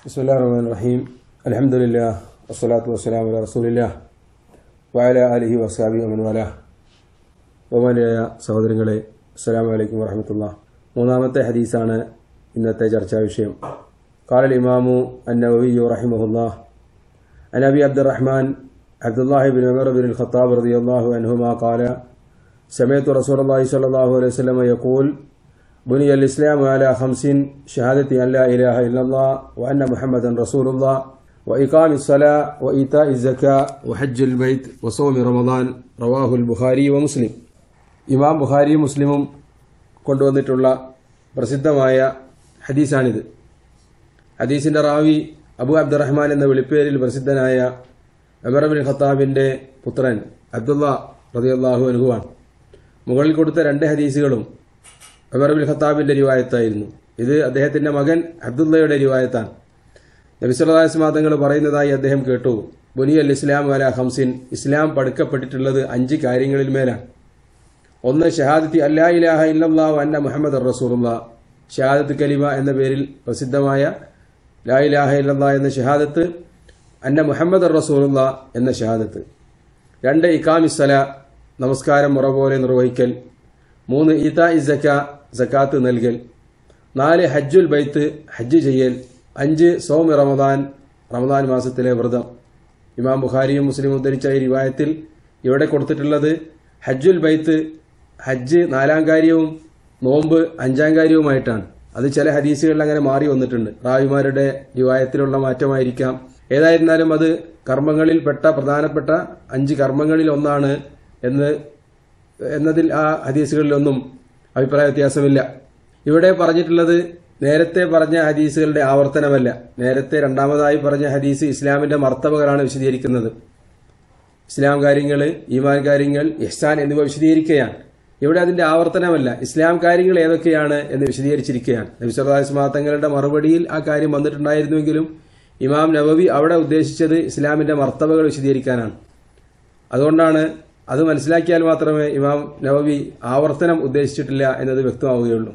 بسم الله الرحمن الرحيم الحمد لله والصلاة والسلام على رسول الله وعلى آله وصحبه ومن والاه ബഹുമാനിയായ സഹോദരങ്ങളെ അസ്സലാമു അലൈക്കും വറഹമത്തുള്ള മൂന്നാമത്തെ ഹദീസാണ് ഇന്നത്തെ ചർച്ചാ വിഷയം قال الإمام النووي رحمه الله عن أبي عبد الرحمن عبد الله بن عمر بن الخطاب رضي الله عنهما قال سمعت رسول الله صلى الله عليه وسلم يقول بني الإسلام على خمس شهادة أن لا إله إلا الله وأن محمدا رسول الله وإقام الصلاة وإيتاء الزكاة وحج البيت وصوم رمضان رواه البخاري ومسلم ഇമാം ബുഖാരിയും മുസ്ലിമും കൊണ്ടുവന്നിട്ടുള്ള പ്രസിദ്ധമായ ഹദീസാണിത് ഹദീസിന്റെ റാവി അബു അബ്ദുറഹ്മാൻ എന്ന വിളിപ്പേരിൽ പ്രസിദ്ധനായ അമർ ബിൻ ഖത്താബിന്റെ പുത്രൻ അബ്ദുള്ള റതിയല്ലാഹു അനുഭവാണ് മുകളിൽ കൊടുത്ത രണ്ട് ഹദീസുകളും അമർ ബിൻ ഖത്താബിന്റെ റിവായത്തായിരുന്നു ഇത് അദ്ദേഹത്തിന്റെ മകൻ അബ്ദുള്ളയുടെ റിവായത്താണ് നബിസ്വല്ലാസ് മാതങ്ങൾ പറയുന്നതായി അദ്ദേഹം കേട്ടു ബുനിയൽ ഇസ്ലാം അല ഹംസിൻ ഇസ്ലാം പടുക്കപ്പെട്ടിട്ടുള്ളത് അഞ്ച് കാര്യങ്ങളിൽ മേലാണ് ഒന്ന് ഷഹാദത്തി അല്ലാ ഇലാഹ ഇല്ലല്ലാഹു അന്ന മുഹമ്മദ് റസൂലുള്ള ഷഹാദത്ത് കലിമ എന്ന പേരിൽ പ്രസിദ്ധമായ ലാ ഇലാഹ ഇല്ലല്ലാ എന്ന ഷഹാദത്ത് അന്ന മുഹമ്മദ് റസൂലുള്ള എന്ന ഷഹാദത്ത് രണ്ട് ഇക്കാമിസ്സല നമസ്കാരം മുറ പോലെ നിർവഹിക്കൽ മൂന്ന് ഈത്ത ഇസക്ക സക്കാത്ത് നൽകൽ നാല് ഹജ്ജുൽ ബൈത്ത് ഹജ്ജ് ചെയ്യൽ അഞ്ച് സോമി റമദാൻ റമദാൻ മാസത്തിലെ വ്രതം ഇമാം ബുഖാരിയും മുസ്ലിമും ഉദ്ധരിച്ച ഈ റിവായത്തിൽ ഇവിടെ കൊടുത്തിട്ടുള്ളത് ഹജ്ജുൽ ബൈത്ത് ഹജ്ജ് നാലാം കാര്യവും നോമ്പ് അഞ്ചാം കാര്യവുമായിട്ടാണ് അത് ചില ഹദീസുകളിൽ അങ്ങനെ മാറി വന്നിട്ടുണ്ട് റാവിമാരുടെ റിവായത്തിലുള്ള മാറ്റമായിരിക്കാം ഏതായിരുന്നാലും അത് കർമ്മങ്ങളിൽ പെട്ട പ്രധാനപ്പെട്ട അഞ്ച് കർമ്മങ്ങളിൽ ഒന്നാണ് എന്ന് എന്നതിൽ ആ ഹദീസുകളിലൊന്നും അഭിപ്രായ വ്യത്യാസമില്ല ഇവിടെ പറഞ്ഞിട്ടുള്ളത് നേരത്തെ പറഞ്ഞ ഹദീസുകളുടെ ആവർത്തനമല്ല നേരത്തെ രണ്ടാമതായി പറഞ്ഞ ഹദീസ് ഇസ്ലാമിന്റെ മർത്തബകളാണ് വിശദീകരിക്കുന്നത് ഇസ്ലാം കാര്യങ്ങൾ ഈമാൻ കാര്യങ്ങൾ ഇഹ്സാൻ എന്നിവ വിശദീകരിക്കുകയാണ് ഇവിടെ അതിന്റെ ആവർത്തനമല്ല ഇസ്ലാം കാര്യങ്ങൾ ഏതൊക്കെയാണ് എന്ന് വിശദീകരിച്ചിരിക്കുകയാണ് നബിസ്വല്ലാസ്മാ തങ്ങളുടെ മറുപടിയിൽ ആ കാര്യം വന്നിട്ടുണ്ടായിരുന്നുവെങ്കിലും ഇമാം നവവി അവിടെ ഉദ്ദേശിച്ചത് ഇസ്ലാമിന്റെ മർത്തബകൾ വിശദീകരിക്കാനാണ് അതുകൊണ്ടാണ് അത് മനസ്സിലാക്കിയാൽ മാത്രമേ ഇമാം നവവി ആവർത്തനം ഉദ്ദേശിച്ചിട്ടില്ല എന്നത് വ്യക്തമാവുകയുള്ളൂ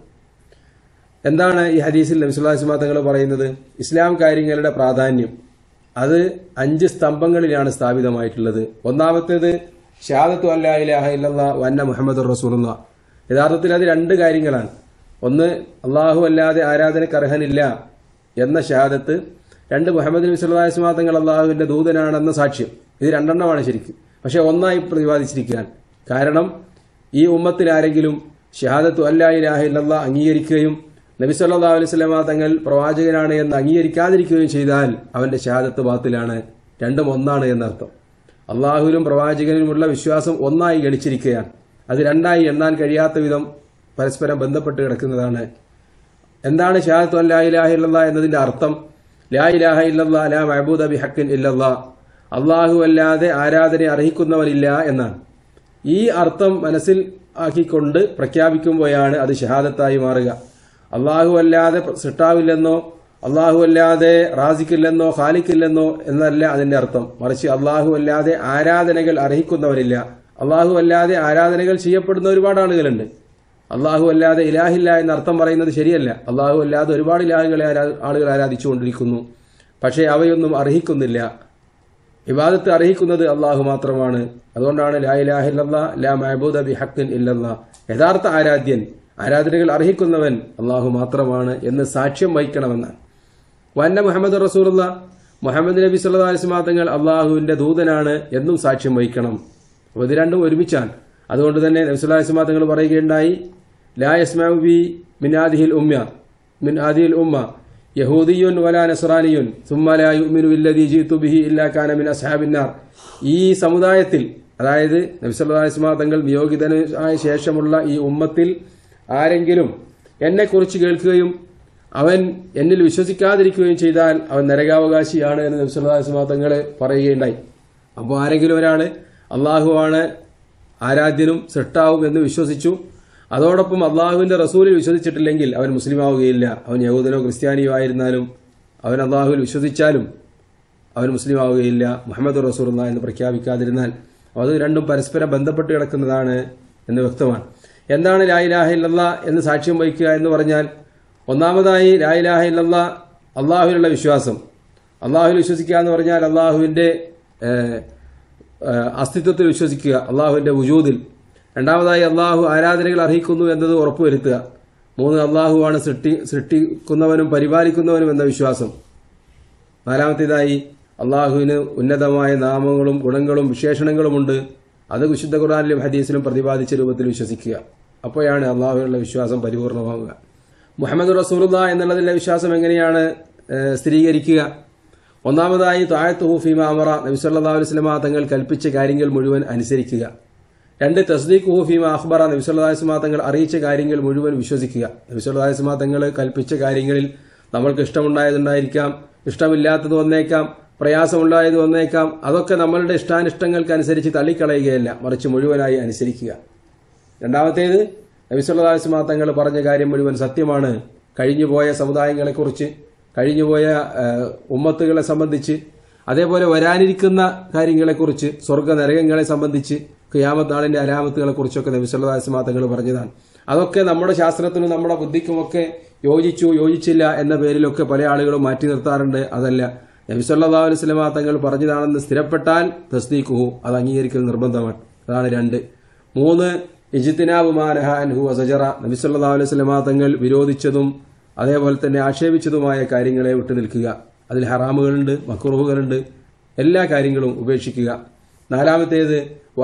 എന്താണ് ഈ ഹദീസിൽ നബിസ്വല്ലാസ്മാ തങ്ങൾ പറയുന്നത് ഇസ്ലാം കാര്യങ്ങളുടെ പ്രാധാന്യം അത് അഞ്ച് സ്തംഭങ്ങളിലാണ് സ്ഥാപിതമായിട്ടുള്ളത് ഒന്നാമത്തേത് ഷഹാദത്തു അല്ലാ ഇലാഹ ഇല്ലല്ലാ വന്ന മുഹമ്മദ് റസൂലുള്ള യഥാർത്ഥത്തിൽ അത് രണ്ട് കാര്യങ്ങളാണ് ഒന്ന് അള്ളാഹു അല്ലാതെ ആരാധനക്ക് അർഹനില്ല എന്ന ഷഹാദത്ത് രണ്ട് മുഹമ്മദ് നബി സല്ലാസ്മാ തങ്ങൾ അള്ളാഹുവിന്റെ ദൂതനാണെന്ന സാക്ഷ്യം ഇത് രണ്ടെണ്ണമാണ് ശരിക്കും പക്ഷെ ഒന്നായി പ്രതിപാദിച്ചിരിക്കുകയാണ് കാരണം ഈ ഉമ്മത്തിൽ ആരെങ്കിലും ഷഹാദത്തു അല്ലാ ഇലാഹ ഇല്ലല്ലാ അംഗീകരിക്കുകയും നബി സല്ലാ അലൈവല്ലാ തങ്ങൾ പ്രവാചകനാണ് എന്ന് അംഗീകരിക്കാതിരിക്കുകയും ചെയ്താൽ അവന്റെ ഷഹാദത്ത് ബാത്തിലാണ് രണ്ടും ഒന്നാണ് എന്നർത്ഥം അള്ളാഹുവിലും പ്രവാചകനുമുള്ള വിശ്വാസം ഒന്നായി ഗണിച്ചിരിക്കുകയാണ് അത് രണ്ടായി എണ്ണാൻ കഴിയാത്ത വിധം പരസ്പരം ബന്ധപ്പെട്ട് കിടക്കുന്നതാണ് എന്താണ് ഷഹാദത്തു അല്ലാ ഇലാഹ ഇല്ലല്ലാ എന്നതിന്റെ അർത്ഥം ലാ ഇലാഹ ഇല്ലല്ലാ ലാ മഹബൂദ് അബി ഹക്കിൻ ഇല്ലല്ലാ അള്ളാഹു അല്ലാതെ ആരാധന അർഹിക്കുന്നവരില്ല എന്നാണ് ഈ അർത്ഥം മനസ്സിൽ ആക്കിക്കൊണ്ട് പ്രഖ്യാപിക്കുമ്പോഴാണ് അത് ഷഹാദത്തായി മാറുക അള്ളാഹു അല്ലാതെ സൃഷ്ടാവില്ലെന്നോ അള്ളാഹു അല്ലാതെ റാസിക്കില്ലെന്നോ ഖാലിക്കില്ലെന്നോ എന്നല്ല അതിന്റെ അർത്ഥം മറിച്ച് അള്ളാഹു അല്ലാതെ ആരാധനകൾ അർഹിക്കുന്നവരില്ല അള്ളാഹു അല്ലാതെ ആരാധനകൾ ചെയ്യപ്പെടുന്ന ഒരുപാട് ആളുകളുണ്ട് അള്ളാഹു അല്ലാതെ ഇലാഹില്ല എന്ന അർത്ഥം പറയുന്നത് ശരിയല്ല അള്ളാഹു അല്ലാതെ ഒരുപാട് ഇലാഹുകളെ ആളുകൾ ആരാധിച്ചുകൊണ്ടിരിക്കുന്നു പക്ഷേ അവയൊന്നും അർഹിക്കുന്നില്ല വിവാദത്ത് അർഹിക്കുന്നത് അള്ളാഹു മാത്രമാണ് അതുകൊണ്ടാണ് ലാ ഇലാഹില്ലാ ലാ മഹബൂദ് ബി ഹക്കിൻ ഇല്ലല്ലാ യഥാർത്ഥ ആരാധ്യൻ ആരാധനകൾ അർഹിക്കുന്നവൻ അള്ളാഹു മാത്രമാണ് എന്ന് സാക്ഷ്യം വഹിക്കണമെന്നാണ് വന്ന മുഹമ്മദ് റസൂറുള്ള മുഹമ്മദ് നബി സല്ലാ അലിസ്മാങ്ങൾ അള്ളാഹുവിന്റെ ദൂതനാണ് എന്നും സാക്ഷ്യം വഹിക്കണം അപ്പോൾ ഇത് രണ്ടും ഒരുമിച്ചാണ് അതുകൊണ്ട് തന്നെ നബിസ്വല്ലാ അലിസ്മാങ്ങൾ പറയുകയുണ്ടായി ലാ യസ്മാബി മിൻ ആദിഹിൽ ഉമ്മ മിൻ ആദിഹിൽ ഉമ്മ യഹൂദിയുൻ വലാ നസ്രാനിയുൻ സുമ്മലാ യുമിനു ഇല്ലദീ ജീത്തു ബിഹി ഇല്ലാ കാന മിൻ അസ്ഹാബിന്നാർ ഈ സമുദായത്തിൽ അതായത് നബിസ്വല്ലാ അലിസ്മാ തങ്ങൾ വിയോഗിതനായ ശേഷമുള്ള ഈ ഉമ്മത്തിൽ ആരെങ്കിലും എന്നെക്കുറിച്ച് കേൾക്കുകയും അവൻ എന്നിൽ വിശ്വസിക്കാതിരിക്കുകയും ചെയ്താൽ അവൻ നരകാവകാശിയാണ് എന്ന് നബ്സുല്ലാസ്മാ തങ്ങൾ പറയുകയുണ്ടായി അപ്പോൾ ആരെങ്കിലും ഒരാൾ അള്ളാഹുവാണ് ആരാധ്യനും സൃഷ്ടാവും എന്ന് വിശ്വസിച്ചു അതോടൊപ്പം അള്ളാഹുവിന്റെ റസൂലിൽ വിശ്വസിച്ചിട്ടില്ലെങ്കിൽ അവൻ മുസ്ലിം ആവുകയില്ല അവൻ യഹൂദനോ ക്രിസ്ത്യാനിയോ ആയിരുന്നാലും അവൻ അള്ളാഹുവിൽ വിശ്വസിച്ചാലും അവൻ മുസ്ലിം ആവുകയില്ല മുഹമ്മദ് റസൂർ എന്ന് പ്രഖ്യാപിക്കാതിരുന്നാൽ അത് രണ്ടും പരസ്പരം ബന്ധപ്പെട്ട് കിടക്കുന്നതാണ് എന്ന് വ്യക്തമാണ് എന്താണ് ലായിലാഹ ഇല്ലല്ല എന്ന് സാക്ഷ്യം വഹിക്കുക എന്ന് പറഞ്ഞാൽ ഒന്നാമതായി ലായിലാഹ ഇല്ലല്ല അള്ളാഹുവിനുള്ള വിശ്വാസം അള്ളാഹുവിൽ വിശ്വസിക്കുക എന്ന് പറഞ്ഞാൽ അള്ളാഹുവിന്റെ ഏഹ്, ഏഹ്, അസ്തിത്വത്തിൽ വിശ്വസിക്കുക അള്ളാഹുവിന്റെ വുജൂദിൽ രണ്ടാമതായി അള്ളാഹു ആരാധനകൾ അർഹിക്കുന്നു എന്നത് ഉറപ്പുവരുത്തുക മൂന്ന് അള്ളാഹുവാണ് സൃഷ്ടി സൃഷ്ടിക്കുന്നവനും പരിപാലിക്കുന്നവനും എന്ന വിശ്വാസം നാലാമത്തേതായി അള്ളാഹുവിന് ഉന്നതമായ നാമങ്ങളും ഗുണങ്ങളും വിശേഷണങ്ങളുമുണ്ട് അത് വിശുദ്ധ ഖുർആാനിലും ഹദീസിലും പ്രതിപാദിച്ച രൂപത്തിൽ വിശ്വസിക്കുക അപ്പോഴാണ് അള്ളാഹുവിനുള്ള വിശ്വാസം പരിപൂർണമാവുക മുഹമ്മദ് റസൂറുല്ല എന്നുള്ളതിന്റെ വിശ്വാസം എങ്ങനെയാണ് ഏഹ്, സ്ഥിരീകരിക്കുക ഒന്നാമതായി താഴത്ത് ഹൂഫിമ അമറ നബിസല്ലാ വസ്ലമ തങ്ങൾ കൽപ്പിച്ച കാര്യങ്ങൾ മുഴുവൻ അനുസരിക്കുക രണ്ട് തസ്ദീഖ് ഹൂഫിമ അഖ്ബറ നബിസല്ലാസ്മാ തങ്ങൾ അറിയിച്ച കാര്യങ്ങൾ മുഴുവൻ വിശ്വസിക്കുക നബിസല്ലാസ്മാ തങ്ങൾ കൽപ്പിച്ച കാര്യങ്ങളിൽ നമ്മൾക്ക് ഇഷ്ടമുണ്ടായതുണ്ടായിരിക്കാം ഇഷ്ടമില്ലാത്തത് വന്നേക്കാം പ്രയാസമുണ്ടായത് വന്നേക്കാം അതൊക്കെ നമ്മളുടെ ഇഷ്ടാനിഷ്ടങ്ങൾക്കനുസരിച്ച് തള്ളിക്കളയുകയല്ല മറിച്ച് മുഴുവനായി അനുസരിക്കുക രണ്ടാമത്തേത് നബിസ്വല്ലാസ്മാ തങ്ങൾ പറഞ്ഞ കാര്യം മുഴുവൻ സത്യമാണ് കഴിഞ്ഞുപോയ സമുദായങ്ങളെക്കുറിച്ച് കഴിഞ്ഞുപോയ ഏഹ്, ഉമ്മത്തുകളെ സംബന്ധിച്ച് അതേപോലെ വരാനിരിക്കുന്ന കാര്യങ്ങളെക്കുറിച്ച് സ്വർഗ നരകങ്ങളെ സംബന്ധിച്ച് ഖിയാമത്ത് നാളിന്റെ അലാമത്തുകളെ കുറിച്ചൊക്കെ നബിസ്വല്ലാസ്മാ തങ്ങൾ പറഞ്ഞതാണ് അതൊക്കെ നമ്മുടെ ശാസ്ത്രത്തിനും നമ്മുടെ ബുദ്ധിക്കുമൊക്കെ യോജിച്ചു യോജിച്ചില്ല എന്ന പേരിലൊക്കെ പല ആളുകളും മാറ്റി നിർത്താറുണ്ട് അതല്ല നബിസല്ലാ അലുസ്ലമ തങ്ങൾ പറഞ്ഞതാണെന്ന് സ്ഥിരപ്പെട്ടാൽ തസ്ദീഖുഹു അത് അംഗീകരിക്കൽ നിർബന്ധമാണ് അതാണ് രണ്ട് മൂന്ന് ഇജിത്തിനാബ് മാനഹ അൻഹു അസജറ നബിസല്ലാ അലൈഹി സ്വലമ തങ്ങൾ വിരോധിച്ചതും അതേപോലെ തന്നെ ആക്ഷേപിച്ചതുമായ കാര്യങ്ങളെ വിട്ടു നിൽക്കുക അതിൽ ഹറാമുകളുണ്ട് മക്രൂഹുകളുണ്ട് എല്ലാ കാര്യങ്ങളും ഉപേക്ഷിക്കുക നാലാമത്തേത്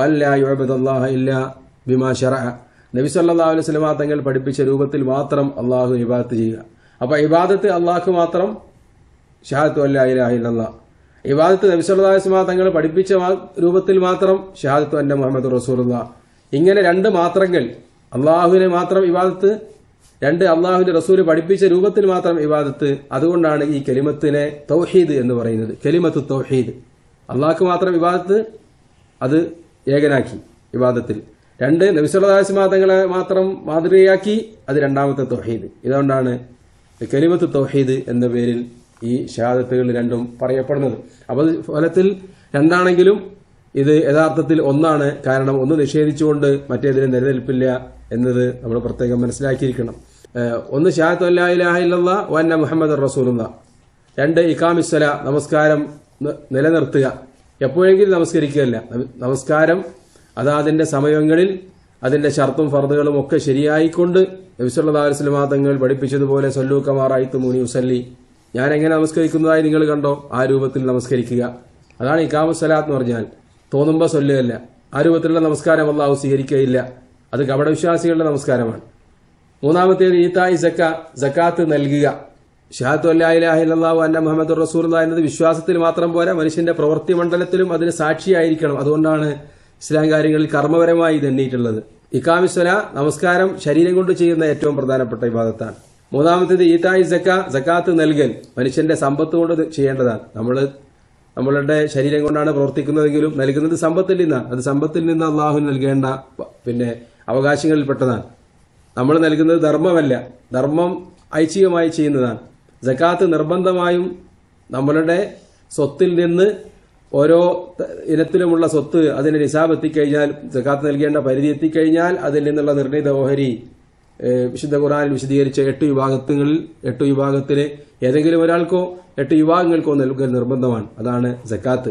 വല്ലാഹ ഇല്ല ബിമാ ഷറ നബി സല്ലാ അലൈഹി സ്വലമ തങ്ങൾ പഠിപ്പിച്ച രൂപത്തിൽ മാത്രം അള്ളാഹു ഇബാദത്ത് ചെയ്യുക അപ്പൊ ഇബാദത്ത് അള്ളാഹ്ക്ക് മാത്രം ഷഹാദത്ത് അല്ല ഇലാഹില്ല ഇബാദത്ത് നബി സല്ലല്ലാഹു അലൈഹി വസല്ലം തങ്ങൾ പഠിപ്പിച്ച മാ- രൂപത്തിൽ മാത്രം ഷഹാദത്ത് അന്ന മുഹമ്മദ് റസൂലുള്ള ഇങ്ങനെ രണ്ട് മാത്രങ്ങൾ അള്ളാഹുവിനെ മാത്രം ഇബാദത്ത് രണ്ട് അള്ളാഹുവിന്റെ റസൂല് പഠിപ്പിച്ച രൂപത്തിൽ മാത്രം ഇബാദത്ത് അതുകൊണ്ടാണ് ഈ കെലിമത്തിനെ തൗഹീദ് എന്ന് പറയുന്നത് കെലിമത്ത് തൗഹീദ് അള്ളാഹ്ക്ക് മാത്രം ഇബാദത്ത് അത് ഏകനാക്കി ഇബാദത്തിൽ രണ്ട് നബിസ്വല്ലാസ്മാ തങ്ങളെ മാത്രം മാതൃകയാക്കി അത് രണ്ടാമത്തെ തൗഹീദ് ഇതുകൊണ്ടാണ് കലിമത്ത് തൗഹീദ് എന്ന പേരിൽ ഈ ഷഹാദത്തുകൾ രണ്ടും പറയപ്പെടുന്നത് അപ്പോൾ അത് ഫലത്തിൽ രണ്ടാണെങ്കിലും ഇത് യഥാർത്ഥത്തിൽ ഒന്നാണ് കാരണം ഒന്ന് നിഷേധിച്ചുകൊണ്ട് മറ്റേതിന് നിലനിൽപ്പില്ല എന്നത് നമ്മൾ പ്രത്യേകം മനസ്സിലാക്കിയിരിക്കണം ഏഹ് ഒന്ന് ഷഹാദത്ത് അല്ലാ ഇലാഹ ഇല്ലല്ലാ വന്ന മുഹമ്മദ് റസൂലുള്ള രണ്ട് ഇക്കാമിസ്വല നമസ്കാരം ന- നിലനിർത്തുക എപ്പോഴെങ്കിലും നമസ്കരിക്കുകയല്ല നമ- നമസ്കാരം അത് അതിന്റെ സമയങ്ങളിൽ അതിന്റെ ഷർത്തും ഫർദുകളും ഒക്കെ ശരിയായിക്കൊണ്ട് നബിസ്വല്ലാ വസ്ലമാ തങ്ങൾ പഠിപ്പിച്ചതുപോലെ സല്ലൂക്കമാറായിത്തു മുനി ഉസല്ലി ഞാൻ എങ്ങനെ നമസ്കരിക്കുന്നതായി നിങ്ങൾ കണ്ടോ ആ രൂപത്തിൽ നമസ്കരിക്കുക അതാണ് ഇക്കാമുസലാത്ത് എന്ന് പറഞ്ഞാൽ തോന്നുമ്പോൾ സൊല്ലുകയല്ല ആ രൂപത്തിലുള്ള നമസ്കാരം അള്ളാഹു സ്വീകരിക്കുകയില്ല അത് കപടവിശ്വാസികളുടെ നമസ്കാരമാണ് മൂന്നാമത്തേത് ഈത്തായി സക്ക സക്കാത്ത് നൽകുക ഷഹാത്തു അല്ലാഹു അന്ന മുഹമ്മദ് റസൂർ എന്നത് വിശ്വാസത്തിൽ മാത്രം പോരാ മനുഷ്യന്റെ പ്രവൃത്തി മണ്ഡലത്തിലും അതിന് സാക്ഷിയായിരിക്കണം അതുകൊണ്ടാണ് ഇസ്ലാം കാര്യങ്ങളിൽ കർമ്മപരമായി ഇത് എണ്ണിയിട്ടുള്ളത് ഇക്കാമിസ്വല നമസ്കാരം ശരീരം കൊണ്ട് ചെയ്യുന്ന ഏറ്റവും പ്രധാനപ്പെട്ട വിവാദത്താണ് മൂന്നാമത്തേത് ഈത്തായി സക്ക സക്കാത്ത് നൽകൽ മനുഷ്യന്റെ സമ്പത്ത് കൊണ്ട് ഇത് ചെയ്യേണ്ടതാണ് നമ്മൾ നമ്മളുടെ ശരീരം കൊണ്ടാണ് പ്രവർത്തിക്കുന്നതെങ്കിലും നൽകുന്നത് സമ്പത്തിൽ നിന്നാണ് അത് സമ്പത്തിൽ നിന്ന് അള്ളാഹു നൽകേണ്ട പ- പിന്നെ അവകാശങ്ങളിൽപ്പെട്ടതാണ് നമ്മൾ നൽകുന്നത് ധർമ്മമല്ല ധർമ്മം ഐച്ഛികമായി ചെയ്യുന്നതാണ് ജക്കാത്ത് നിർബന്ധമായും നമ്മളുടെ സ്വത്തിൽ നിന്ന് ഓരോ ത- ഇനത്തിലുമുള്ള സ്വത്ത് അതിന് നിസാബ് എത്തിക്കഴിഞ്ഞാൽ ജക്കാത്ത് നൽകേണ്ട പരിധി എത്തിക്കഴിഞ്ഞാൽ അതിൽ നിന്നുള്ള നിർണീത ഓഹരി ഏഹ്, വിശുദ്ധ ഖുറാനിൽ വിശദീകരിച്ച എട്ട് വിഭാഗങ്ങളിൽ എട്ട് വിഭാഗത്തിന് ഏതെങ്കിലും ഒരാൾക്കോ എട്ട് വിഭാഗങ്ങൾക്കോ നൽകൽ നിർബന്ധമാണ് അതാണ് ജക്കാത്ത്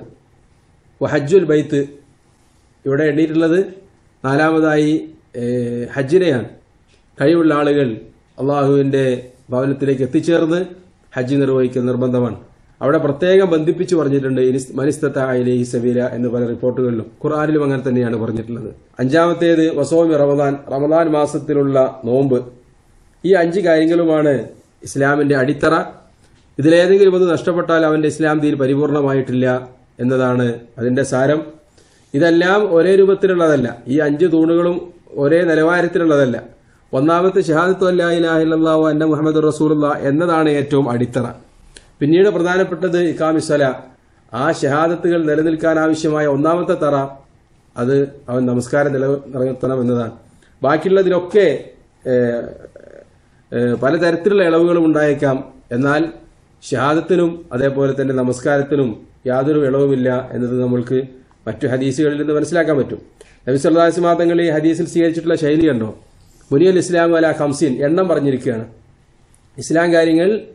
ഹജ്ജുൽ ബൈത്ത് ഇവിടെ എണ്ണിയിട്ടുള്ളത് നാലാമതായി ഏഹ്, ഹജ്ജിനെയാണ് കഴിവുള്ള ആളുകൾ അള്ളാഹുവിന്റെ ഭവനത്തിലേക്ക് എത്തിച്ചേർന്ന് ഹജ്ജ് നിർവഹിക്കൽ നിർബന്ധമാണ് അവിടെ പ്രത്യേകം ബന്ധിപ്പിച്ചു പറഞ്ഞിട്ടുണ്ട് ഇനിസ്- മനിസ്തത്ത അയിലേഹി സബീല എന്ന് പല റിപ്പോർട്ടുകളിലും ഖുർആാനിലും അങ്ങനെ തന്നെയാണ് പറഞ്ഞിട്ടുള്ളത് അഞ്ചാമത്തേത് വസോമി റമദാൻ റമദാൻ മാസത്തിലുള്ള നോമ്പ് ഈ അഞ്ച് കാര്യങ്ങളുമാണ് ഇസ്ലാമിന്റെ അടിത്തറ ഇതിലേതെങ്കിലും ഒന്ന് നഷ്ടപ്പെട്ടാൽ അവന്റെ ഇസ്ലാം ദീൻ പരിപൂർണമായിട്ടില്ല എന്നതാണ് അതിന്റെ സാരം ഇതെല്ലാം ഒരേ രൂപത്തിലുള്ളതല്ല ഈ അഞ്ച് തൂണുകളും ഒരേ നിലവാരത്തിലുള്ളതല്ല ഒന്നാമത്തെ ഷഹാദത്തു അല്ലാഹില്ലാഹു അന്ന മുഹമ്മദ് റസൂലുള്ള എന്നതാണ് ഏറ്റവും അടിത്തറ പിന്നീട് പ്രധാനപ്പെട്ടത് ഇക്കാമിസ്വല ആ ഷഹാദത്തുകൾ നിലനിൽക്കാൻ ആവശ്യമായ ഒന്നാമത്തെ തറ അത് അവൻ നമസ്കാരം നിലനിർത്തണം എന്നതാണ് ബാക്കിയുള്ളതിലൊക്കെ ഏഹ്, ഏഹ്, പലതരത്തിലുള്ള ഇളവുകളും ഉണ്ടായേക്കാം എന്നാൽ ഷഹാദത്തിനും അതേപോലെ തന്നെ നമസ്കാരത്തിനും യാതൊരു ഇളവുമില്ല എന്നത് നമ്മൾക്ക് മറ്റു ഹദീസുകളിൽ നിന്ന് മനസ്സിലാക്കാൻ പറ്റും നബി സല്ലാസ്മാ തങ്ങൾ ഈ ഹദീസിൽ സ്വീകരിച്ചിട്ടുള്ള ശൈലി കണ്ടോ മുനിയൽ ഇസ്ലാം അല ഖംസീൻ എണ്ണം പറഞ്ഞിരിക്കുകയാണ് ഇസ്ലാം കാര്യങ്ങൾ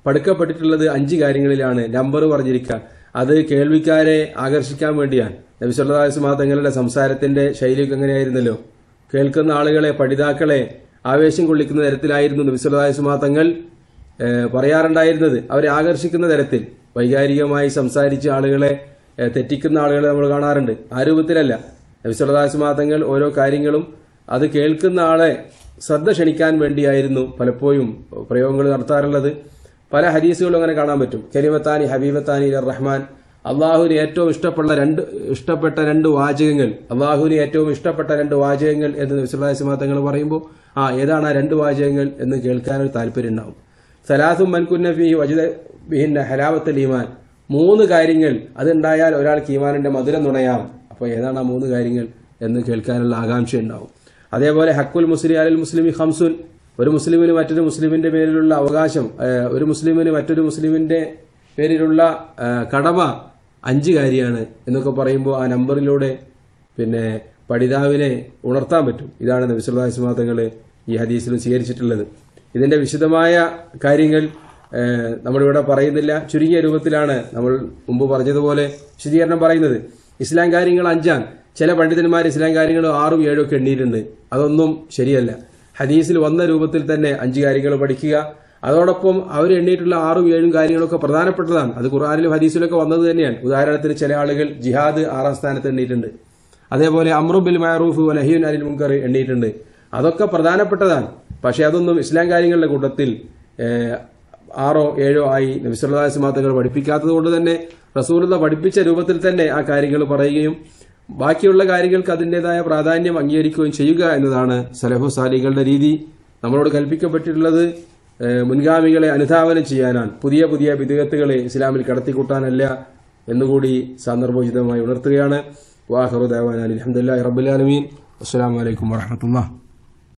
പഠിക്കപ്പെട്ടിട്ടുള്ളത് അഞ്ച് കാര്യങ്ങളിലാണ് നമ്പർ പറഞ്ഞിരിക്കുക അത് കേൾവിക്കാരെ ആകർഷിക്കാൻ വേണ്ടിയാണ് നബി സല്ലല്ലാഹു അലൈഹി വസല്ലം തങ്ങളുടെ സംസാരത്തിന്റെ ശൈലിയൊക്കെ എങ്ങനെയായിരുന്നല്ലോ കേൾക്കുന്ന ആളുകളെ പഠിതാക്കളെ ആവേശം കൊള്ളിക്കുന്ന തരത്തിലായിരുന്നു നബി സല്ലല്ലാഹു അലൈഹി വസല്ലം തങ്ങൾ ഏഹ്, പറയാറുണ്ടായിരുന്നത് അവരെ ആകർഷിക്കുന്ന തരത്തിൽ വൈകാരികമായി സംസാരിച്ച് ആളുകളെ ഏഹ്, തെറ്റിക്കുന്ന ആളുകളെ നമ്മൾ കാണാറുണ്ട് ആ രൂപത്തിലല്ല നബി സല്ലല്ലാഹു അലൈഹി വസല്ലം തങ്ങൾ ഓരോ കാര്യങ്ങളും അത് കേൾക്കുന്ന ആളെ ശ്രദ്ധ ക്ഷണിക്കാൻ വേണ്ടിയായിരുന്നു പലപ്പോഴും പ്രയോഗങ്ങൾ നടത്താറുള്ളത് പല ഹദീസുകളും അങ്ങനെ കാണാൻ പറ്റും കലിമത്താനി ഹബീബത്താനി ഇലർ റഹ്മാൻ അള്ളാഹുവിന് ഏറ്റവും ഇഷ്ടപ്പെട്ട രണ്ട് ഇഷ്ടപ്പെട്ട രണ്ട് വാചകങ്ങൾ അള്ളാഹുവിന് ഏറ്റവും ഇഷ്ടപ്പെട്ട രണ്ട് വാചകങ്ങൾ എന്ന് വിശ്വലാസിമാ തങ്ങൾ പറയുമ്പോൾ ആ ഏതാണ് ആ രണ്ട് വാചകങ്ങൾ എന്ന് കേൾക്കാനൊരു താല്പര്യം ഉണ്ടാവും സലാസും മൻകുന്ന ഫി വജിദ ബിഹിന്ന ഹലാവത്തൽ ഈമാൻ മൂന്ന് കാര്യങ്ങൾ അതുണ്ടായാൽ ഒരാൾക്ക് ഈമാനിന്റെ മധുരം നുണയാം അപ്പോൾ ഏതാണ് ആ മൂന്ന് കാര്യങ്ങൾ എന്ന് കേൾക്കാനുള്ള ആകാംക്ഷ ഉണ്ടാവും അതേപോലെ ഹക്കുൽ മുസ്ലിം അലിൽ മുസ്ലിമി ഹംസുൻ ഒരു മുസ്ലിമിന് മറ്റൊരു മുസ്ലിമിന്റെ പേരിലുള്ള അവകാശം ഏഹ്, ഒരു മുസ്ലിമിന് മറ്റൊരു മുസ്ലിമിന്റെ പേരിലുള്ള ഏഹ്, കടമ അഞ്ച് കാര്യമാണ് എന്നൊക്കെ പറയുമ്പോൾ ആ നമ്പറിലൂടെ പിന്നെ പഠിതാവിനെ ഉണർത്താൻ പറ്റും ഇതാണ് നബിസുല്ലാസ്മാതങ്ങൾ ഈ ഹദീസിലും സ്വീകരിച്ചിട്ടുള്ളത് ഇതിന്റെ വിശദമായ കാര്യങ്ങൾ ഏഹ്, നമ്മളിവിടെ പറയുന്നില്ല ചുരുങ്ങിയ രൂപത്തിലാണ് നമ്മൾ മുമ്പ് പറഞ്ഞതുപോലെ വിശദീകരണം പറയുന്നത് ഇസ്ലാം കാര്യങ്ങൾ അഞ്ചാണ് ചില പണ്ഡിതന്മാർ ഇസ്ലാം കാര്യങ്ങൾ ആറും ഏഴും ഒക്കെ എണ്ണിയിട്ടുണ്ട് അതൊന്നും ശരിയല്ല ഹദീസിൽ വന്ന രൂപത്തിൽ തന്നെ അഞ്ച് കാര്യങ്ങൾ പഠിക്കുക അതോടൊപ്പം അവർ എണ്ണിയിട്ടുള്ള ആറും ഏഴും കാര്യങ്ങളൊക്കെ പ്രധാനപ്പെട്ടതാണ് അത് ഖുർആാനിലും ഹദീസിലൊക്കെ വന്നത് തന്നെയാണ് ഉദാഹരണത്തിന് ചില ആളുകൾ ജിഹാദ് ആറാം സ്ഥാനത്ത് എണ്ണിയിട്ടുണ്ട് അതേപോലെ അമ്രുബിൽ മഹറൂഫ് നഹീൻ അലിൽ മുങ്കർ എണ്ണിയിട്ടുണ്ട് അതൊക്കെ പ്രധാനപ്പെട്ടതാണ് പക്ഷെ അതൊന്നും ഇസ്ലാം കാര്യങ്ങളുടെ കൂട്ടത്തിൽ ഏഹ്, ആറോ ഏഴോ ആയി നബിസ്വല്ലാസ്മാത്തങ്ങൾ പഠിപ്പിക്കാത്തത് കൊണ്ട് തന്നെ റസൂലത പഠിപ്പിച്ച രൂപത്തിൽ തന്നെ ആ കാര്യങ്ങൾ പറയുകയും ബാക്കിയുള്ള കാര്യങ്ങൾക്ക് അതിൻ്റെതായ പ്രാധാന്യം അംഗീകരിക്കുകയും ചെയ്യുക എന്നതാണ് സലഹു സാലികളുടെ രീതി നമ്മളോട് കൽപ്പിക്കപ്പെട്ടിട്ടുള്ളത് ഏഹ്, മുൻഗാമികളെ അനുധാവനം ചെയ്യാനാണ് പുതിയ പുതിയ വിധേയത്തുകളെ ഇസ്ലാമിൽ കടത്തിക്കൂട്ടാനല്ല എന്നുകൂടി സന്ദർഭോചിതമായി ഉണർത്തുകയാണ് വാഹറുദാൻ അലഹമുല്ലാ റബുലാലമീൻ അസ്സാം വലൈക്കും വാഹമത്തുള്ള